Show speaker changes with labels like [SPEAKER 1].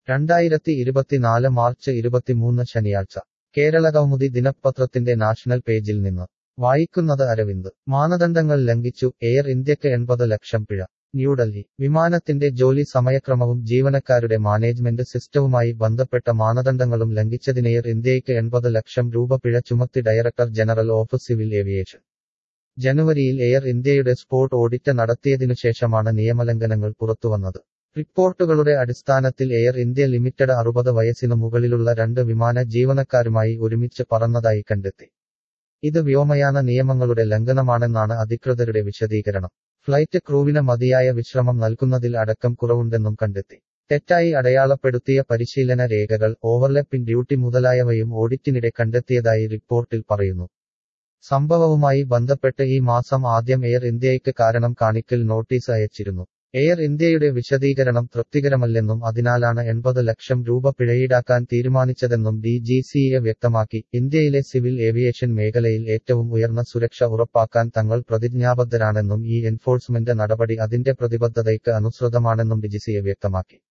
[SPEAKER 1] രണ്ടായിരത്തി ഇരുപത്തിനാല് മാർച്ച് ഇരുപത്തിമൂന്ന് ശനിയാഴ്ച കേരളകൗമുദി ദിനപത്രത്തിന്റെ നാഷണൽ പേജിൽ നിന്ന് വായിക്കുന്നത് അരവിന്ദ് മാനദണ്ഡങ്ങൾ ലംഘിച്ചു എയർ ഇന്ത്യക്ക് എൺപത് ലക്ഷം പിഴ ന്യൂഡൽഹി വിമാനത്തിന്റെ ജോലി സമയക്രമവും ജീവനക്കാരുടെ മാനേജ്മെന്റ് സിസ്റ്റവുമായി ബന്ധപ്പെട്ട മാനദണ്ഡങ്ങളും ലംഘിച്ചതിന് എയർ ഇന്ത്യയ്ക്ക് എൺപത് ലക്ഷം രൂപ പിഴ ചുമത്തി director general of civil aviation ജനുവരിയിൽ എയർ ഇന്ത്യയുടെ സ്പോട്ട് ഓഡിറ്റ് നടത്തിയതിനുശേഷമാണ് നിയമലംഘനങ്ങൾ പുറത്തുവന്നത് റിപ്പോർട്ടുകളുടെ അടിസ്ഥാനത്തിൽ എയർ ഇന്ത്യ ലിമിറ്റഡ് അറുപത് വയസ്സിനു മുകളിലുള്ള രണ്ട് വിമാന ജീവനക്കാരുമായി ഒരുമിച്ച് പറന്നതായി കണ്ടെത്തി ഇത് വ്യോമയാന നിയമങ്ങളുടെ ലംഘനമാണെന്നാണ് അധികൃതരുടെ വിശദീകരണം ഫ്ലൈറ്റ് ക്രൂവിന് മതിയായ വിശ്രമം നൽകുന്നതിൽ അടക്കം കുറവുണ്ടെന്നും കണ്ടെത്തി തെറ്റായി അടയാളപ്പെടുത്തിയ പരിശീലന രേഖകൾ ഓവർലെപ്പിംഗ് ഡ്യൂട്ടി മുതലായവയും ഓഡിറ്റിനിടെ കണ്ടെത്തിയതായി റിപ്പോർട്ടിൽ പറയുന്നു സംഭവവുമായി ബന്ധപ്പെട്ട് ഈ മാസം ആദ്യം എയർ ഇന്ത്യയ്ക്ക് കാരണം കാണിക്കൽ നോട്ടീസ് അയച്ചിരുന്നു എയർ ഇന്ത്യയുടെ വിശദീകരണം തൃപ്തികരമല്ലെന്നും അതിനാലാണ് എൺപത് ലക്ഷം രൂപ പിഴയീടാക്കാൻ തീരുമാനിച്ചതെന്നും ഡി ജി സി എ വ്യക്തമാക്കി ഇന്ത്യയിലെ സിവിൽ ഏവിയേഷൻ മേഖലയിൽ ഏറ്റവും ഉയർന്ന സുരക്ഷ ഉറപ്പാക്കാൻ തങ്ങൾ പ്രതിജ്ഞാബദ്ധരാണെന്നും ഈ എൻഫോഴ്സ്മെന്റ് നടപടി അതിന്റെ പ്രതിബദ്ധതയ്ക്ക് അനുസൃതമാണെന്നും ഡിജിസിഎ വ്യക്തമാക്കി